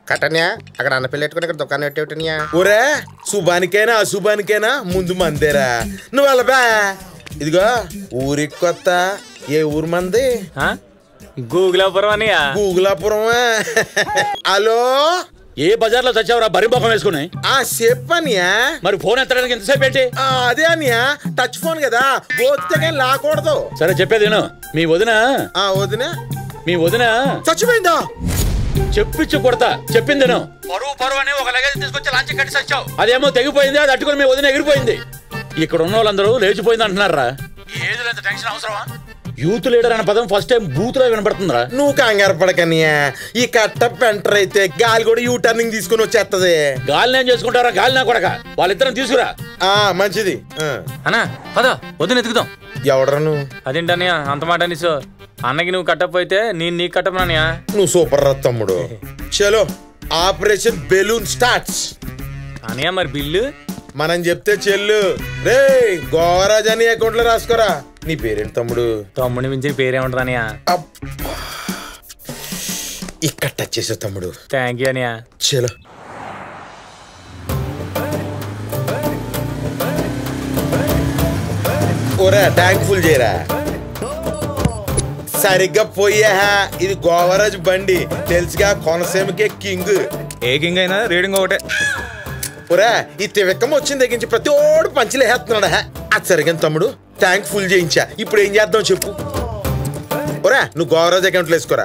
కట్టన్యా అక్కడ అన్న పిల్ల పెట్టుకుని ఇక్కడ దుకాణం పెట్టేటనియా ఒరే శుభానికైనా అశుభానికైనా ముందు మందేరా నువ్వు వెళ్ళబా ఇదిగో ఊరికి కొత్త ఏ ఊరు మంది గూగులాపురం అనియా గూగులాపురమా హలో ఏ బజార్లో చచ్చావురా బరి ముఖం వేసుకుని ఆ చెప్పనియా మరి ఫోన్ ఎత్తడానికి ఎంతసేపు ఏంటి ఆ, అదే అనియా టచ్ ఫోన్ కదా పోతే కానీ లాకూడదు సరే చెప్పేది విను మీ వదిన ఆ వదిన మీ వదిన చచ్చిపోయిందా చెప్పించు కొడతా చెప్పింది విను పరువు పరువు అని ఒక లగేజ్ తీసుకొచ్చి లాంచి కట్టి చచ్చావు అదేమో తెగిపోయింది అది అట్టుకుని మీ వదిన ఎగిరిపోయింది ఇక్కడ ఉన్న వాళ్ళందరూ లేచిపోయింది అంటున్నారా ఈ ఏజ్ ఎంత టెన్షన్ అవసరమా యూత్ లీడర్ అనే పదం ఫస్ట్ టైం బూత్ లో వినపడుతుందిరా నువ్వు కంగారు పడకనియా ఈ కట్ట పెంటర్ అయితే గాలి కూడా యూ టర్నింగ్ తీసుకుని వచ్చేస్తది గాలి నేను చేసుకుంటారా గాలి నా కొడక వాళ్ళిద్దరం తీసుకురా ఆ మంచిది ఆ, అన్నా పద వద్దు ఎత్తుకుదాం ఎవడ్రా నువ్వు అదేంటన్నయ్య అంత మాట అనేసో అన్నకి నువ్వు కట్టకపోతే నేను నీకు కట్టమనయ్యా నువ్వు సూపర్ రా తమ్ముడు చలో ఆపరేషన్ బెలూన్ స్టార్ట్స్ అనయ్య మరి బిల్లు మనం చెప్తే చెల్లు రే గోవరాజ్ అని అకౌంట్ లో రాసుకోరా నీ పేరేంటి తమ్ముడు తమ్ముడిని మించిన పేరేమంటారు అనయ్య అబ్బా. ఇక్కడ టచ్ చేసే తమ్ముడు థ్యాంక్ యూ అనయ్య చలో ఓరా ట్యాంక్ ఫుల్ చేయరా సరిగ్గా పోయా ఇది గోవరాజ్ బండి తెలుసుగా కోనసీమకే కింగ్ ఏ కింగ్ అయినా రీడింగ్ ఒకటే ఒరా ఈ తివెక్కం వచ్చిన దగ్గర నుంచి ప్రతి ఓడు పంచులు వేస్తున్నాడా అది సరిగా తమ్ముడు ట్యాంక్ ఫుల్ చేయించా ఇప్పుడు ఏం చేద్దాం చెప్పు ఒరా నువ్వు గోవరాజ్ అకౌంట్లో వేసుకోరా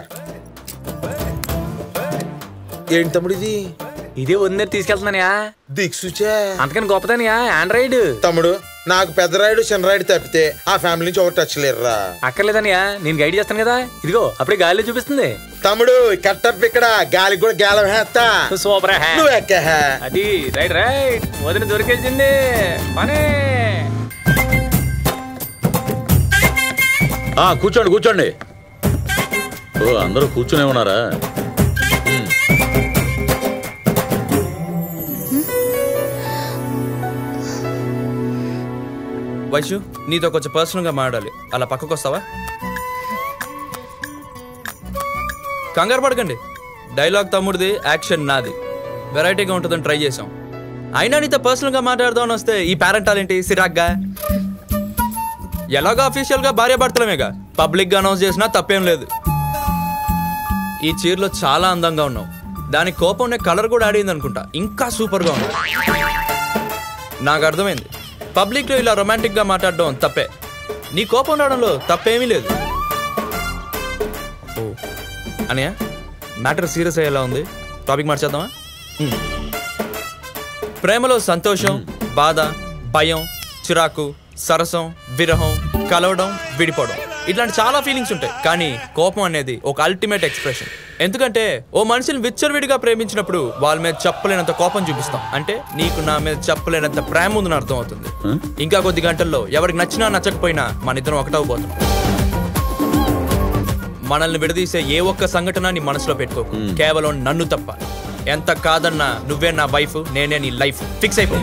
ఏంటి తమ్ముడు ఇది ఇదే వదిన తీసుకెళ్తున్నానయ్యా దిక్సూచా అంతకని గొప్పదనియా ఆండ్రాయిడ్ తమ్ముడు నాకు పెద్ద రాయుడు చిన్న రాయుడు తప్పితే ఆ ఫ్యామిలీ నుంచి ఒకటి టచ్ లేరురా అక్కర్లేదనియా నేను గైడ్ చేస్తాను కదా ఇదిగో అప్పుడే గాలిలో చూపిస్తుంది తమ్ముడు కట్టప్ ఇక్కడ గాలికి కూడా గాలం వేస్తా సూపర్ నువ్వు ఎక్క అది రైట్ రైట్ వదిన దొరికేసింది పనే ఆ కూర్చోండి కూర్చోండి ఓ అందరూ కూర్చునే ఉన్నారా ఉమ్. వైషు నీతో కొంచెం పర్సనల్గా మాట్లాడాలి అలా పక్కకు వస్తావా కంగారు పడకండి డైలాగ్ తమ్ముడిది యాక్షన్ నాది వెరైటీగా ఉంటుందని ట్రై చేసాం అయినా నీతో పర్సనల్గా మాట్లాడదామని వస్తే ఈ పేరెంటాల్ ఏంటి సిరాగ్గా ఎలాగో అఫీషియల్గా భార్యాభర్తలమేగా పబ్లిక్గా అనౌన్స్ చేసినా తప్పేం లేదు ఈ చీరలో చాలా అందంగా ఉన్నావు దాని కోపం కలర్ కూడా ఆడింది అనుకుంటా ఇంకా సూపర్గా ఉంది నాకు అర్థమైంది పబ్లిక్లో ఇలా రొమాంటిక్గా మాట్లాడడం తప్పే నీ కోపం రావడంలో తప్పేమీ లేదు ఓ అనయ్య మ్యాటర్ సీరియస్ అయ్యేలా ఉంది టాపిక్ మార్చేద్దామా హ్మ్. ప్రేమలో సంతోషం బాధ భయం చిరాకు సరసం విరహం కలవడం విడిపోవడం ఇట్లాంటి చాలా ఫీలింగ్స్ ఉంటాయి కానీ కోపం అనేది ఒక అల్టిమేట్ ఎక్స్ప్రెషన్ ఎందుకంటే ఓ మనిషిని విచ్చలవిడిగా ప్రేమించినప్పుడు వాళ్ళ మీద చెప్పలేనంత కోపం చూపిస్తాం అంటే నీకు నా మీద చెప్పలేనంత ప్రేమ ఉందని అర్థం అవుతుంది ఇంకా కొద్ది గంటల్లో ఎవరికి నచ్చినా నచ్చకపోయినా మన ఇద్దరం ఒకటవబోతాం మనల్ని విడదీసే ఏ ఒక్క సంఘటన నీ మనసులో పెట్టుకోకు కేవలం నన్ను తప్ప ఎంత కాదన్నా నువ్వే నా వైఫ్ నేనే నీ లైఫ్ ఫిక్స్ అయిపో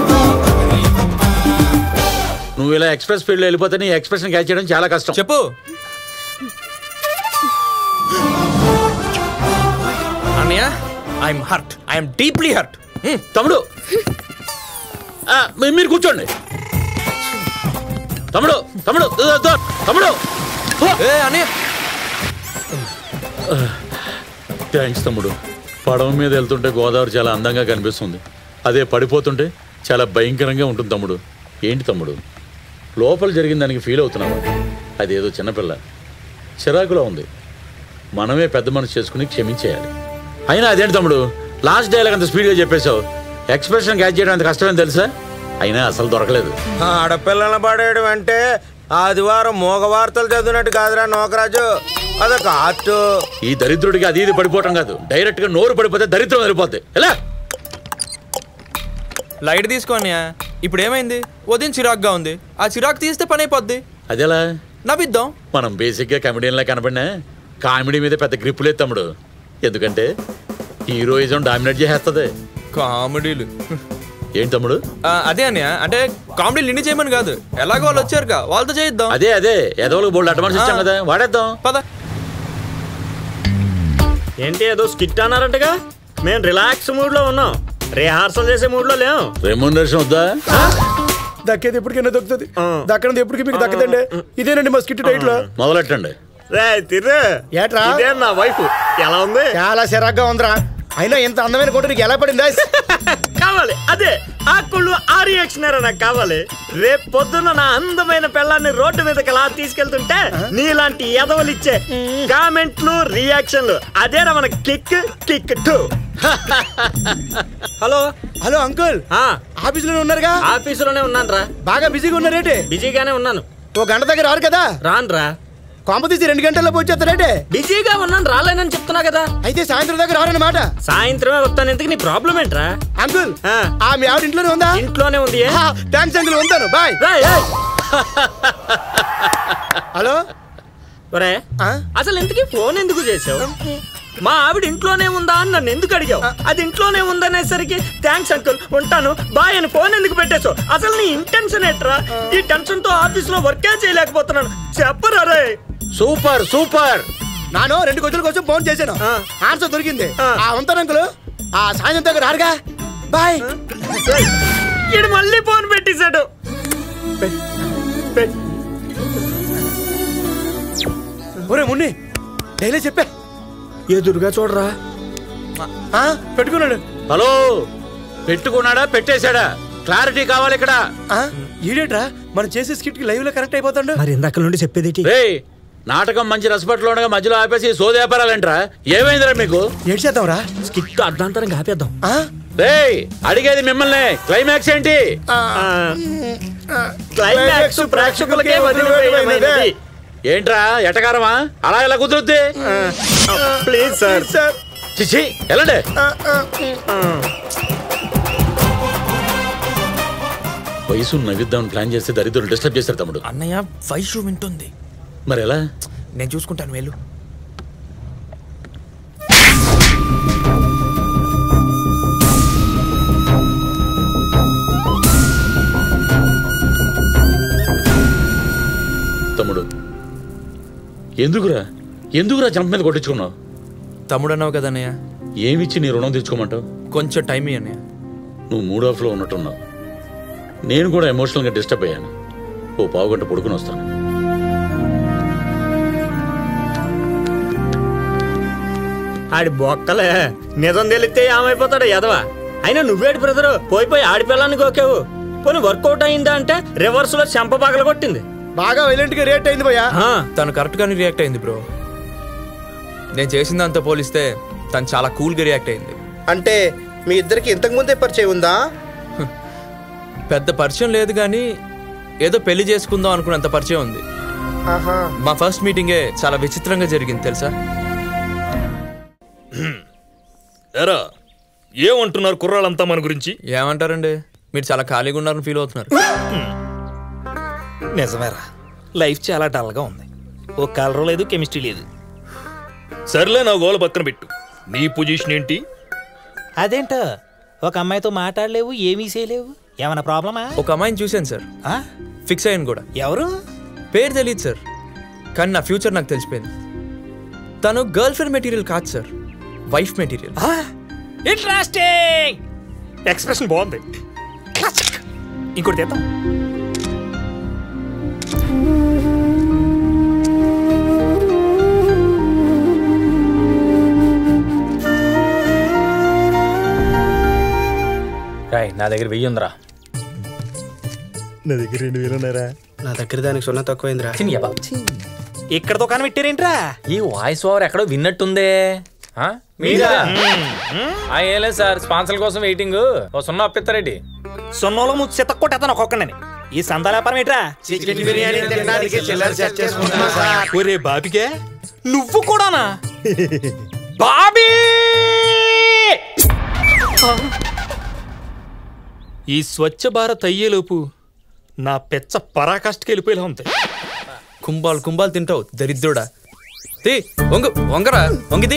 నువ్వు ఇలా ఎక్స్ప్రెస్ ఫీల్డ్ వెళ్ళిపోతే నీ ఎక్స్ప్రెషన్ క్యాచ్ చేయడం చాలా కష్టం చెప్పు అన్నయ్య I'm hurt I'm deeply hurt తమ్ముడు ఆ, మీ- మీరు కూర్చోండి తమ్ముడు తమ్ముడు దో, దో, తమ్ముడు ఏ అన్నయ్య థ్యాంక్స్ తమ్ముడు పడవ మీద వెళ్తుంటే గోదావరి చాలా అందంగా కనిపిస్తుంది అదే పడిపోతుంటే చాలా భయంకరంగా ఉంటుంది తమ్ముడు ఏంటి తమ్ముడు లోపల జరిగిన దానికి ఫీల్ అవుతున్నావా అదేదో చిన్నపిల్ల చిరాకులో ఉంది మనమే పెద్ద మనసు చేసుకుని క్షమించేయాలి అయినా అదేంటి తమ్ముడు లాస్ట్ డైలాగ్ అంత స్పీడ్గా చెప్పేశావు ఎక్స్ప్రెషన్ క్యాచ్ చేయడం అంత కష్టమని తెలుసా అయినా అసలు దొరకలేదు ఆడపిల్లల పడేయడం అంటే ఆదివారం మోగ వార్తలు చదివినట్టు కాదురా నోకరాజు అదొక ఆర్ట్ ఈ దరిద్రుడికి అది ఇది పడిపోవటం కాదు డైరెక్ట్ గా నోరు పడిపోతే దరిద్రం వెళ్ళిపోద్ది ఎలా లైట్ తీసుకో అన్నయ్య ఇప్పుడు ఏమైంది ఉదయం చిరాకుగా ఉంది ఆ చిరాకు తీస్తే పని అయిపోద్ది అదెలా నవ్విద్దాం మనం బేసిక్గా కమెడియన్లా కనపడినా కామెడీ మీద పెద్ద గ్రిప్ లేదు తమ్ముడు ఎందుకంటే హీరోయిజం డామినేట్ చేసేస్తుంది కామెడీలు ఏంటి తమ్ముడు ఆ, అదే అన్నయ్య అంటే కామెడీలు నిన్ను చేయమని కాదు ఎలాగో వాళ్ళు వచ్చారుగా వాళ్ళతో చేయిద్దాం అదే అదే ఎదవలకు బోల్డ్ అడ్వాన్స్ ఇచ్చాం కదా వాడేద్దాం పద ఏంటి ఏదో స్కిట్ అన్నారంటగా మేము రిలాక్స్ మూడ్ లో ఉన్నాం రిహార్సల్ చేసే మూడ్ లో లేం రెమ్యూనరేషన్ వద్దా దక్కేది ఎప్పటికైనా దొరుకుతుంది ఆ. దక్కనది ఎప్పటికీ మీకు దక్కదండి ఇదేనండి మా స్కిట్ టైట్ లో మొదలెట్టండి రే తిర్రు ఏట్రా? ఇదే నా వైఫ్ ఎలా ఉంది చాలా సిరాగ్గా ఉందిరా అయినా ఇంత అందమైన కోట నీకు ఎలా పడిందా కావాలి అదే ఆ కుళ్ళు ఆ రియాక్షన్ నాకు కావాలి రేపు పొద్దున్న నా అందమైన పిల్లాన్ని రోడ్డు మీదకి అలా తీసుకెళ్తుంటే నీలాంటి ఎదవలు ఇచ్చే కామెంట్లు రియాక్షన్లు అదేరా మన kick kick too hello hello uncle ఆ ఆఫీసులోనే ఉన్నారుగా ఆఫీసులోనే ఉన్నాను రా బాగా బిజీగా ఉన్నారేంటి బిజీగానే ఉన్నాను ఓ గంట దగ్గర రారు కదా రానురా కొంప తీసి రెండు గంటల్లో వచ్చేస్తారేంటి బిజీగా ఉన్నాను రాలేనని చెప్తున్నా కదా అయితే సాయంత్రం దగ్గర రారన్నమాట సాయంత్రమే వస్తాను ఎందుకు నీ ప్రాబ్లం ఏంట్రా అంకుల్ ఆ. ఆ మీ ఆవిడ ఇంట్లోనే ఉందా ఇంట్లోనే ఉంది ఏ? థ్యాంక్స్ అంకుల్ ఉంటాను బాయ్ రేయ్, ఏయ్. హలో ఒరే ఆ? అసలు ఎందుకు ఫోన్ ఎందుకు చేసావు మా ఆవిడ ఇంట్లోనే ఉందా అని నన్ను ఎందుకు అడిగావు అది ఇంట్లోనే ఉందనేసరికి థ్యాంక్స్ అంకుల్ ఉంటాను బాయ్ అని ఫోన్ ఎందుకు పెట్టేశావు అసలు నీ ఇంటెన్షన్ ఏంట్రా ఈ టెన్షన్ తో ఆఫీస్ లో వర్కే చేయలేకపోతున్నాను చెప్పరా రే సూపర్ సూపర్ నాను రెండు గొజ్జల కోసం ఫోన్ చేశాను ఆ. ఆన్సర్ దొరికింది ఆ. ఆ ఉంటాను అంకుల్ ఆ సాయంత్రం దగ్గర రారుగా బాయ్ రేయ్, ఈడు మళ్ళీ ఫోన్ పెట్టేశాడు పె- పె- ఒరే మున్ని డైలీ చెప్పే ఎదురుగా చూడరా ఆ, పెట్టుకున్నాడు హలో పెట్టుకున్నాడా పెట్టేశాడా క్లారిటీ కావాలి ఇక్కడ ఆ, ఈడేట్రా మనం చేసే స్కిట్ కి లైవ్ లో కనెక్ట్ అయిపోతాడు మరి ఇందాక నుండి చెప్పేది రే నాటకం మంచి రసపట్లో ఉండగా మధ్యలో ఆపేసి సోదేపారాలంట్రా ఏమైందిరా మీకు ఏడు చేద్దాం రా స్కిట్ అర్ధాంతరంగా ఆపేద్దాం రే అడిగేది మిమ్మల్ని క్లైమాక్స్ ఏంటి క్లైమాక్స్ ప్రేక్షకులకే వదిలివేయమైనది ఏంట్రా ఎటకారమా అలా ఎలా కుదురుద్ది ప్లీజ్ సార్ సార్ చిచి వెళ్ళండి వయసు నవ్విద్దామని ప్లాన్ చేస్తే దరిద్రులు డిస్టర్బ్ చేస్తారు తమ్ముడు అన్నయ్య వైషు వింటుంది మరి ఎలా నేను చూసుకుంటాను వెళ్ళు తమ్ముడు ఎందుకురా ఎందుకురా జంప్ మీద కొట్టించుకున్నావు తమ్ముడు అన్నావు కదా అన్నయ్య ఏమిచ్చి నీ రుణం తెచ్చుకోమంటావు కొంచెం టైం ఇయ్యి అన్నయ్య నువ్వు మూడ్ ఆఫ్లో ఉన్నట్టున్నావు నేను కూడా ఎమోషనల్గా డిస్టర్బ్ అయ్యాను ఓ పావు గంట పడుకుని వస్తాను ఆడి బొక్కలే నిజం తెలిస్తే ఏమైపోతాడు ఎదవా అయినా నువ్వేడు బ్రదరు పోయి పోయి ఆడి పిల్లాన్ని గోకావు పోనీ వర్కౌట్ అయిందా అంటే రివర్స్ లో చెంప పగల కొట్టింది బాగా వైలెంట్ గా రియాక్ట్ అయింది భయ్యా ఆ, తను కరెక్ట్ గానే రియాక్ట్ అయింది బ్రో నేను చేసిన దాంతో పోలిస్తే తను చాలా కూల్ గా రియాక్ట్ అయింది అంటే మీ ఇద్దరికి ఇంతకు ముందే పరిచయం ఉందా పెద్ద పరిచయం లేదు కానీ ఏదో పెళ్లి చేసుకుందాం అనుకున్నంత పరిచయం ఉంది ఆహా మా ఫస్ట్ మీటింగే చాలా విచిత్రంగా జరిగింది తెలుసా ఎరా ఏమంటున్నారు కుర్రాళ్ళంతా మన గురించి ఏమంటారండి మీరు చాలా ఖాళీగా ఉన్నారని ఫీల్ అవుతున్నారు నిజమేరా లైఫ్ చాలా డల్గా ఉంది ఓ కలర్ లేదు కెమిస్ట్రీ లేదు సర్లే నా గోల పక్కన పెట్టు నీ పొజిషన్ ఏంటి అదేంట ఒక అమ్మాయితో మాట్లాడలేవు ఏమీ చేయలేవు ఏమైనా ప్రాబ్లమా ఒక అమ్మాయిని చూశాను సార్ ఆ? ఫిక్స్ అయ్యాను కూడా ఎవరు పేరు తెలియదు సార్ కానీ నా ఫ్యూచర్ నాకు తెలిసిపోయింది తను గర్ల్ ఫ్రెండ్ మెటీరియల్ కాదు sir wife material interesting expression బాగుంది క్లాసిక్. ఇంకోటి తెద్దాం రాయ్ నా దగ్గర వెయ్యి ఉందిరా నా దగ్గర రెండు వేలు ఉన్నారా నా దగ్గర దానికి సున్నా తక్కువైందిరా చిన్ని అబ్బా. ఇక్కడ దుకాణం పెట్టారేంట్రా ఈ వాయిస్ ఓవర్ ఎక్కడో విన్నట్టుందే ఆ? మీరా ఆ, ఏం లేదు సార్ స్పాన్సర్ కోసం వెయిటింగ్ ఓ సున్నా అప్పిస్తారేటి సొన్నోలో ముచ్చి చెత్త కొట్టేస్తాను ఒక్కొక్కడని ఈ సంత వ్యాపారం ఏంట్రా చికెన్ బిర్యానీ తినడానికి చిల్లర సెట్ చేసుకుంటున్నా సార్ ఒరే బాబికే నువ్వు కూడానా బాబీ ఈ స్వచ్ఛ భారత్ అయ్యేలోపు నా పెచ్చ పరాకాష్ఠకి వెళ్ళిపోయేలా ఉంది కుంభాలు కుంభాలు తింటావు దరిద్రుడా తీ వంగు వంగరా వంగిది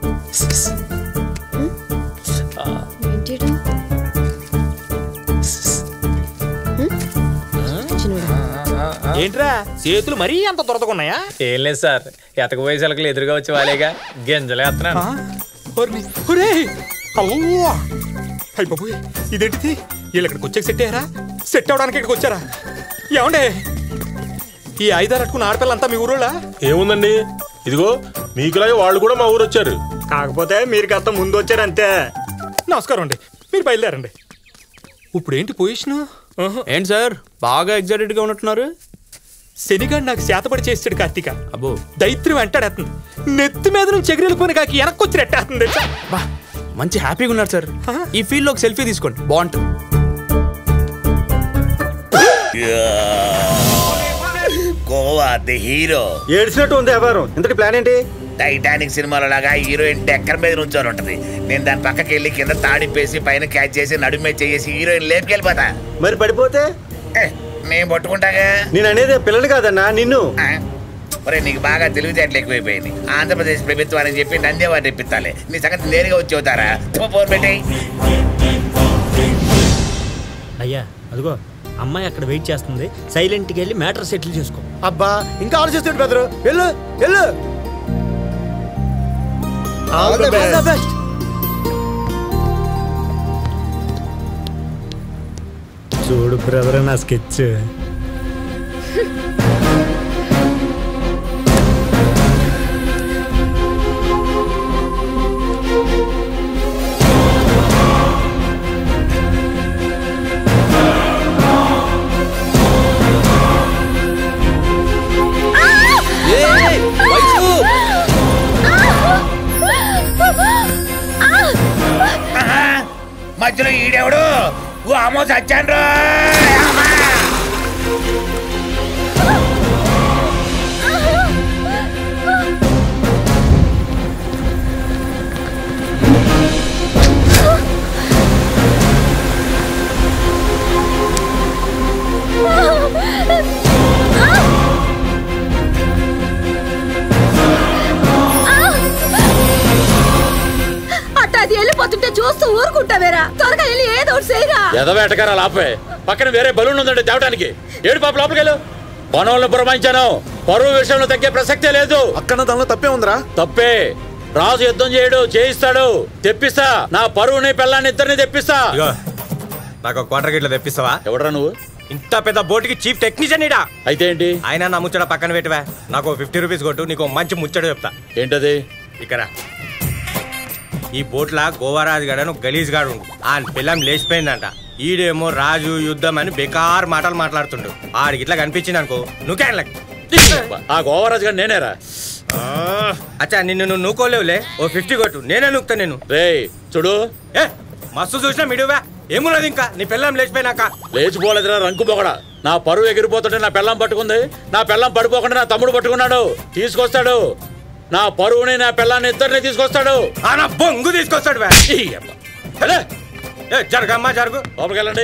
ఏంట్రా చేతులు మరీ అంత దొరదకున్నాయా ఏం లేదు సార్ ఎతక పోయేసరికి ఎదురుగా వచ్చి వాలేగా గింజలేస్తున్నాను ఒర్ని- ఒరేయ్, అవ్వా అయ్య బాబోయ్ ఇదేంటిది వీళ్ళు ఇక్కడికి వచ్చాక సెట్ అయ్యారా సెట్ అవడానికి ఇక్కడికి వచ్చారా ఏమండే ఈ ఐదారు అట్టుకున్న ఆడపిల్లంతా మీ ఊరోళ్ళా ఏముందండి ఇదిగో మీకులాగే వాళ్ళు కూడా మా ఊరు వచ్చారు కాకపోతే మీరు గత ముందు వచ్చారంతే నమస్కారం అండి మీరు బయలుదేరండి ఇప్పుడు ఏంటి పొజిషను ఏంటి సార్ బాగా ఎగ్జైటెడ్ గా ఉన్నట్టున్నారు శనిగాడు నాకు శాతపడి చేస్తాడు కార్తీక అబ్బో దైత్రం వెంటాడేస్తుంది నెత్తి మీద నుంచి ఎగిరెళ్ళిపోయిన కాకి వెనక్కి వచ్చి రెట్టేస్తుంది తెలుసా? బా మంచి హ్యాపీగా ఉన్నారు సార్ ఈ ఫీల్డ్ లో ఒక సెల్ఫీ తీసుకోండి బాగుంటుంది గోవా ది హీరో ఏడ్చినట్టు ఉంది వ్యాపారం ఇంతటి ప్లాన్ ఏంటి టైటానిక్ సినిమాలో లాగా హీరోయిన్ డెక్కర్ మీద నుంచొని ఉంటది నేను దాని పక్కకి వెళ్ళి కింద తాడిపేసి పైన క్యాచ్ చేసి నడుమే చేసి హీరోయిన్ లేపుకెళ్ళిపోతా మరి పడిపోతే ఏ, నేను పట్టుకుంటాగా నేను అనేది పిల్లలు కాదన్నా నిన్ను ఆ? ఒరే నీకు బాగా తెలివితేటలు ఎక్కువైపోయింది ఆంధ్రప్రదేశ్ ప్రభుత్వానికి చెప్పి నందేవాడు తెప్పిస్తాలే నీ సంగతి నేరుగా వచ్చి అవుతారా ఫోన్ పెట్టేయ్ అయ్యా అదిగో అమ్మాయి అక్కడ వెయిట్ చేస్తుంది సైలెంట్కి వెళ్ళి మ్యాటర్ సెటిల్ చేసుకో అబ్బా ఇంకా ఆలోచిస్తాడు బెదరు వెళ్ళు వెళ్ళు All the best. చూడు బ్రదర్ నా స్కెచ్ ఆహా, మధ్యలో ఈడెవడు ఓ అమ్మో చచ్చాను అట్ట అది వెళ్ళిపోతుంటే చూస్తూ ఊరుకుంటావేరా త్వరగా వెళ్ళి ఏదో ఒకటి చేయరా ఎదవేటకారాలు ఆపే పక్కన వేరే బలూన్ ఉందండి తేవడానికి ఏడు పాప లోపలికెళ్ళు పనులను పురమాయించాను పరువు విషయంలో తగ్గే ప్రసక్తే లేదు అక్కడ దానిలో తప్పే ఉందిరా తప్పే రాజు యుద్ధం చేయడు చేయిస్తాడు తెప్పిస్తా నా పరువుని పిల్లాన్ని ఇద్దరిని తెప్పిస్తా నాకు క్వార్టర్ గిట్ల తెప్పిస్తావా ఎవడరా నువ్వు ఇంత పెద్ద బోటుకి చీఫ్ టెక్నీషియన్ ఇడా అయితే ఏంటి ఆయన నా ముచ్చట పక్కన పెట్టవా నాకు ఫిఫ్టీ రూపీస్ కొట్టు నీకు ఓ మంచి ముచ్చట చెప్తా ఏంటది ఇక్కడ ఈ బోట్ల గోవారాజు గడను గలీజ్ గాడు ఆ పిల్లం లేచిపోయిందంట ఈడేమో రాజు యుద్ధం అని బేకార్ మాటలు మాట్లాడుతుండు ఆడికి ఇట్లా కనిపించింది అనుకో నువ్వు ఆ గోవరాజు గారు నేనేరా అచ్చా నిన్ను నువ్వు నూకోలేవులే ఓ ఫిఫ్టీ కొట్టు నేనే నూకుతా నేను రే చూడు ఏ మస్తు చూసినా మిడువా ఏమున్నది ఇంకా నీ పిల్లం లేచిపోయినాక లేచిపోలేదురా రంకు పొగడ నా పరువు ఎగిరిపోతుంటే నా పెళ్ళం పట్టుకుంది నా పెళ్ళం పడిపోకుండా నా తమ్ముడు పట్టుకున్నాడు తీసుకొస్తాడు నా పరువుని నా పెళ్ళాన్ని ఇద్దరిని తీసుకొస్తాడు ఆ నా బొంగు తీసుకొస్తాడు వే. ఈ అబ్బ. అదే ఏ జరగమ్మా జరుగు లోపలికి వెళ్ళండి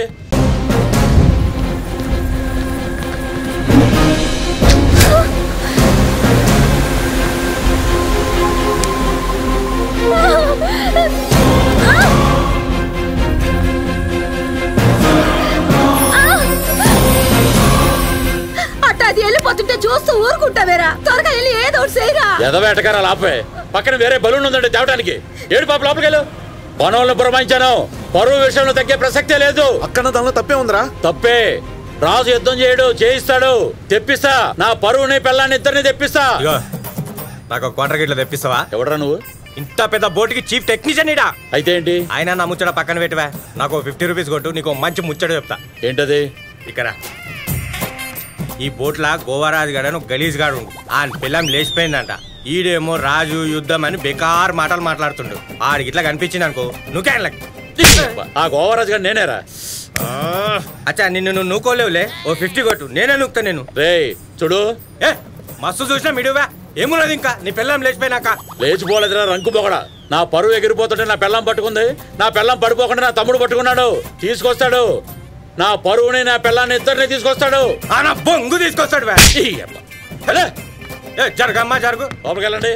అట్ట అది వెళ్ళిపోతుంటే చూస్తూ ఊరుకుంటావేరా త్వరగా వెళ్ళి ఏదో ఒకటి చేయరా ఎదవేటకారాలు ఆపే పక్కన వేరే బలూన్ ఉందండి తేవడానికి ఏడు పాప లోపలికి వెళ్ళు పనులను పురమాయించాను పరువు విషయంలో తగ్గే ప్రసక్తే లేదు అక్కడ దానిలో తప్పే ఉందిరా తప్పే రాజు యుద్ధం చేయడు చేయిస్తాడు తెప్పిస్తా నా పరువుని పిల్లాన్ని ఇద్దరిని తెప్పిస్తా ఇగో నాకు క్వార్టర్ గిట్ల తెప్పిస్తావా ఎవడరా నువ్వు ఇంత పెద్ద బోటుకి చీఫ్ టెక్నీషియన్ ఇడా అయితే ఏంటి ఆయన నా ముచ్చట పక్కన పెట్టవా నాకు ఫిఫ్టీ రూపీస్ కొట్టు నీకు ఓ మంచి ముచ్చట చెప్తా ఏంటది ఇక్కడ ఈ బోట్ల గోవారాజు గడను గలీజ్ గాడు ఆ పిల్లం లేచిపోయిందంట ఈడేమో రాజు యుద్ధం అని బేకార్ మాటలు మాట్లాడుతుండు ఆడికి ఇట్లా కనిపించింది అనుకో నువ్వు ఆ గోవరాజు గారు నేనేరా అచ్చా నిన్ను నువ్వు నూకోలేవులే ఓ ఫిఫ్టీ కొట్టు నేనే నూకుతా నేను రే చూడు ఏ మస్తు చూసినా మిడువా ఏమున్నది ఇంకా నీ పిల్లం లేచిపోయినాక లేచిపోలేదురా రంకు పొగడ నా పరువు ఎగిరిపోతుంటే నా పెళ్ళం పట్టుకుంది నా పెళ్ళం పడిపోకుండా నా తమ్ముడు పట్టుకున్నాడు తీసుకొస్తాడు నా పరువుని నా పెళ్ళాన్ని ఇద్దరిని తీసుకొస్తాడు ఆ నా బొంగు తీసుకొస్తాడు వే. ఈ అబ్బ. అదే ఏ జరగమ్మా జరుగు లోపలికి వెళ్ళండి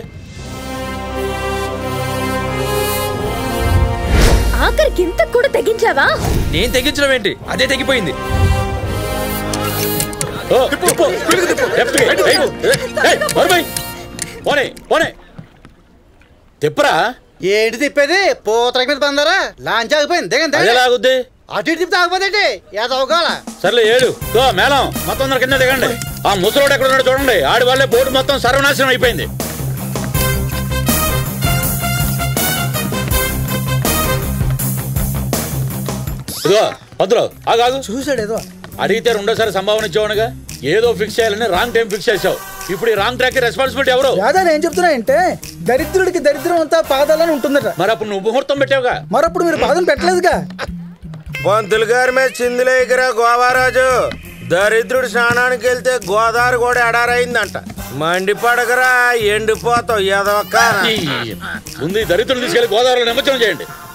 ఆఖరికి ఇంత కూడా తెగించావా నేను తెగించడం ఏంటి అదే తెగిపోయింది ఓ, తిప్పు. లెఫ్ట్కి. ఏయ్, ఏయ్, ఏయ్, మరుమై. పోనీ పోనీ తిప్పరా ఏంటి తిప్పేది పూతరకి మీద బందారా లాంచ్ ఆగిపోయింది దిగండి అదే లాగుద్ది అటు ఇటు తిప్పి తాగిపోతే ఏదో అవగాల సర్లే ఏడు దో మేళం మొత్తం అందరు కింద దిగండి ఆ ముసలోడు ఎక్కడ ఉన్నాడు చూడండి ఆడి వల్లే బోటు మొత్తం సర్వనాశనం అయిపోయింది ఇదిగో భద్రు ఆగాగు చూసాడు ఏదో అడిగితే రెండోసారి సంభావన ఇచ్చేవాడుగా ఏదో ఫిక్స్ చేయాలని రాంగ్ టైం ఫిక్స్ చేసావు ఇప్పుడు ఈ రాంగ్ ట్రాక్ రెస్పాన్సిబిలిటీ ఎవరు రాజా ఏం చెప్తున్నా అంటే దరిద్రుడికి దరిద్రం అంతా పాదాలని ఉంటుందట మరి అప్పుడు నువ్వు ముహూర్తం పెట్టావుగా మరప్పుడు మీరు పాదం పెట్టలేదుగా పంతులు గారి మీద చిందులేకిరా గోవారాజు దరిద్రుడు స్నానానికి వెళ్తే గోదావరి కూడా ఎడారైందంట మండి పడగరా ఎండిపోతావు ఎదవక్క ఈ- ముందు ఈ దరిద్రులు తీసుకెళ్లి గోదావరిలో నిమజ్జనం చేయండి